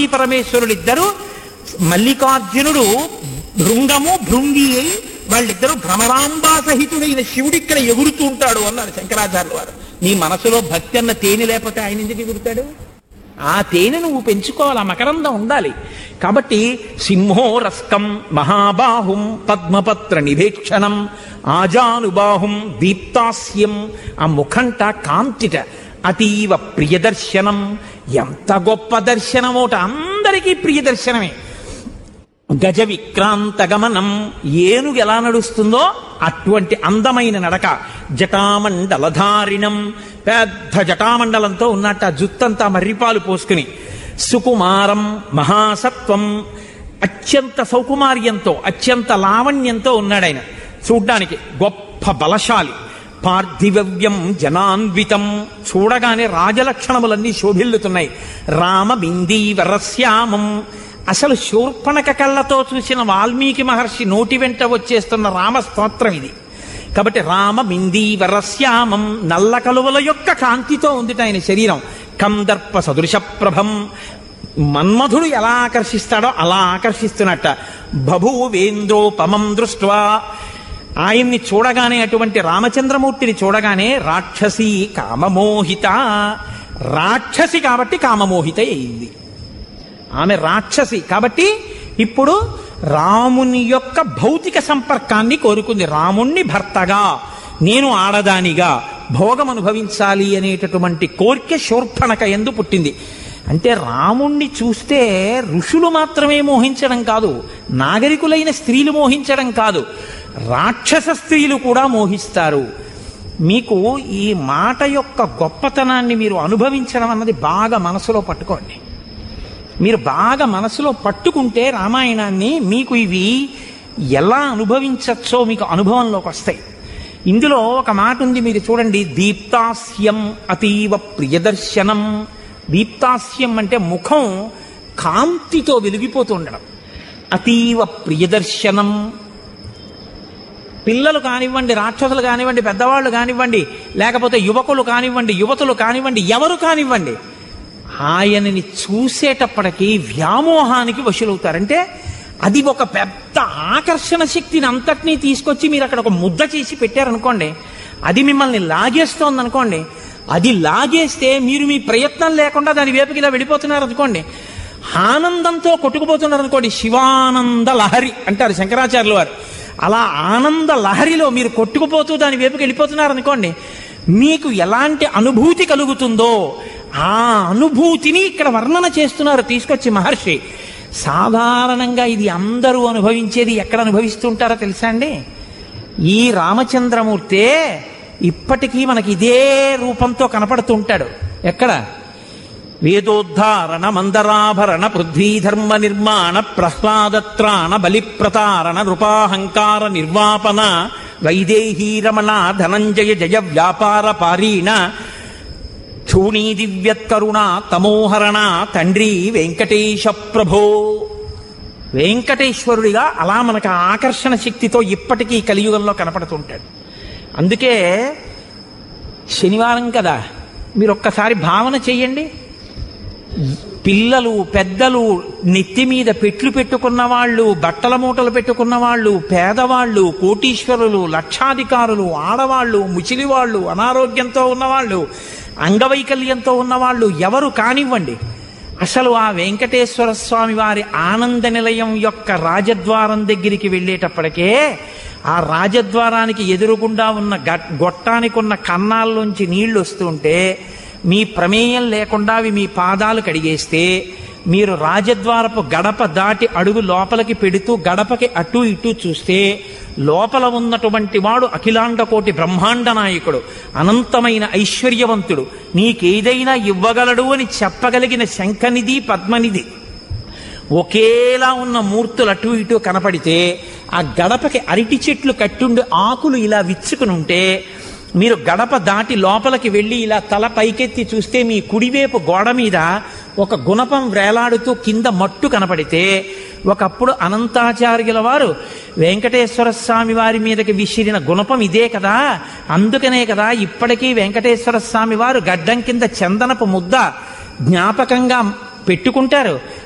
పరమేశ్వరులిద్దరూ మల్లికార్జునుడు భృంగము భృంగి అయి వాళ్ళిద్దరూ భ్రమరాంబా సహితుడైన శివుడు ఇక్కడ ఎగురుతూ ఉంటాడు అన్నాడు శంకరాచార్యుల వారు నీ మనసులో భక్తి అన్న తేనె లేకపోతే ఆయన ఎందుకు ఎగురుతాడు ఆ తేనె నువ్వు పెంచుకోవాలి ఆ మకరందం ఉండాలి కాబట్టి సింహో రస్కం మహాబాహుం పద్మపత్ర నిభేక్షణం ఆజానుబాహుం దీప్తాస్యం ఆ ముఖంట కాంతిట అతీవ ప్రియదర్శనం ఎంత గొప్ప దర్శనమోట అందరికీ ప్రియదర్శనమే గజ విక్రాంత గమనం ఏనుగు ఎలా నడుస్తుందో అటువంటి అందమైన నడక జటామండలధారిణం పెద్ద జటామండలంతో ఉన్నట్టు ఆ జుత్తంతా మర్రిపాలు పోసుకుని సుకుమారం మహాసత్వం అత్యంత సౌకుమార్యంతో అత్యంత లావణ్యంతో ఉన్నాడు ఆయన చూడ్డానికి గొప్ప బలశాలి పార్థివ్యం జనాన్వితం చూడగానే రాజలక్షణములన్నీ శోభిల్లుతున్నాయి రామ బిందీవరశ్యామం అసలు శూర్పణక కళ్ళతో చూసిన వాల్మీకి మహర్షి నోటి వెంట వచ్చేస్తున్న రామ స్తోత్రం ఇది కాబట్టి రామ బిందీవరశ్యామం నల్ల కలువల యొక్క కాంతితో ఉంది ఆయన శరీరం కందర్ప సదృశ ప్రభం మన్మధుడు ఎలా ఆకర్షిస్తాడో అలా ఆకర్షిస్తున్నట్ట బభూవేంద్రోపమం దృష్ట్వా ఆయన్ని చూడగానే అటువంటి రామచంద్రమూర్తిని చూడగానే రాక్షసి కామమోహిత రాక్షసి కాబట్టి కామమోహిత అయింది ఆమె రాక్షసి కాబట్టి ఇప్పుడు రాముని యొక్క భౌతిక సంపర్కాన్ని కోరుకుంది రాముణ్ణి భర్తగా నేను ఆడదానిగా భోగం అనుభవించాలి అనేటటువంటి కోరిక శూర్పణక ఎందు పుట్టింది అంటే రాముణ్ణి చూస్తే ఋషులు మాత్రమే మోహించడం కాదు నాగరికులైన స్త్రీలు మోహించడం కాదు రాక్షస స్త్రీలు కూడా మోహిస్తారు మీకు ఈ మాట యొక్క గొప్పతనాన్ని మీరు అనుభవించడం అన్నది బాగా మనసులో పట్టుకోండి మీరు బాగా మనసులో పట్టుకుంటే రామాయణాన్ని మీకు ఇవి ఎలా అనుభవించచ్చో మీకు అనుభవంలోకి వస్తాయి ఇందులో ఒక మాట ఉంది మీరు చూడండి దీప్తాస్యం అతీవ ప్రియదర్శనం దీప్తాస్యం అంటే ముఖం కాంతితో వెలిగిపోతూ ఉండడం అతీవ ప్రియదర్శనం పిల్లలు కానివ్వండి రాక్షసులు కానివ్వండి పెద్దవాళ్ళు కానివ్వండి లేకపోతే యువకులు కానివ్వండి యువతులు కానివ్వండి ఎవరు కానివ్వండి ఆయనని చూసేటప్పటికీ వ్యామోహానికి వశులవుతారంటే అది ఒక పెద్ద ఆకర్షణ శక్తిని అంతటినీ తీసుకొచ్చి మీరు అక్కడ ఒక ముద్ద చేసి పెట్టారనుకోండి అది మిమ్మల్ని లాగేస్తోంది అనుకోండి అది లాగేస్తే మీరు మీ ప్రయత్నం లేకుండా దాని వైపుకి ఇలా వెళ్ళిపోతున్నారు అనుకోండి ఆనందంతో కొట్టుకుపోతున్నారు అనుకోండి శివానంద లహరి అంటారు శంకరాచార్యుల వారు అలా ఆనంద లహరిలో మీరు కొట్టుకుపోతూ దాని వైపుకి వెళ్ళిపోతున్నారు అనుకోండి మీకు ఎలాంటి అనుభూతి కలుగుతుందో ఆ అనుభూతిని ఇక్కడ వర్ణన చేస్తున్నారు తీసుకొచ్చి మహర్షి సాధారణంగా ఇది అందరూ అనుభవించేది ఎక్కడ అనుభవిస్తుంటారో తెలుసా అండి ఈ రామచంద్రమూర్తే ఇప్పటికీ మనకి ఇదే రూపంతో కనపడుతుంటాడు ఎక్కడ వేదోద్ధారణ మందరాభరణ పృథ్వీధర్మ నిర్మాణ ప్రహ్లాదత్రాణ బలిప్రతారణ నృపాహంకార నిర్వాపన వైదేహీ రమణ ధనంజయ జయ వ్యాపార పారీణ క్షూణీ దివ్యత్కరుణ తమోహరణ తండ్రి వెంకటేశ ప్రభో వెంకటేశ్వరుడిగా అలా మనకు ఆ ఆకర్షణ శక్తితో ఇప్పటికీ కలియుగంలో కనపడుతుంటాడు అందుకే శనివారం కదా మీరు ఒక్కసారి భావన చెయ్యండి పిల్లలు పెద్దలు నెత్తి మీద పెట్లు పెట్టుకున్న వాళ్ళు బట్టల మూటలు పెట్టుకున్న వాళ్ళు పేదవాళ్ళు కోటీశ్వరులు లక్షాధికారులు ఆడవాళ్ళు ముచిలివాళ్ళు అనారోగ్యంతో ఉన్నవాళ్ళు అంగవైకల్యంతో ఉన్నవాళ్ళు ఎవరు కానివ్వండి అసలు ఆ వెంకటేశ్వర స్వామి వారి ఆనంద నిలయం యొక్క రాజద్వారం దగ్గరికి వెళ్ళేటప్పటికే ఆ రాజద్వారానికి ఎదురుగుండా ఉన్న గట్- గొట్టానికి ఉన్న కన్నాల్లోంచి నీళ్లు వస్తుంటే మీ ప్రమేయం లేకుండా అవి మీ పాదాలు కడిగేస్తే మీరు రాజద్వారపు గడప దాటి అడుగు లోపలికి పెడుతూ గడపకి అటు ఇటు చూస్తే లోపల ఉన్నటువంటి వాడు అఖిలాండ కోటి బ్రహ్మాండ నాయకుడు అనంతమైన ఐశ్వర్యవంతుడు నీకేదైనా ఇవ్వగలడు అని చెప్పగలిగిన శంఖనిధి పద్మనిధి ఒకేలా ఉన్న మూర్తులు అటు ఇటు కనపడితే ఆ గడపకి అరటి చెట్లు కట్టుండి ఆకులు ఇలా విచ్చుకుని ఉంటే మీరు గడప దాటి లోపలికి వెళ్ళి ఇలా తల పైకెత్తి చూస్తే మీ కుడివైపు గోడ మీద ఒక గుణపం వేలాడుతూ కింద మట్టు కనపడితే ఒకప్పుడు అనంతాచార్యుల వారు వెంకటేశ్వర స్వామి వారి మీదకి విసిరిన గుణపం ఇదే కదా అందుకనే కదా ఇప్పటికీ వెంకటేశ్వర స్వామి వారు గడ్డం కింద చందనపు ముద్ద జ్ఞాపకంగా పెట్టుకుంటారు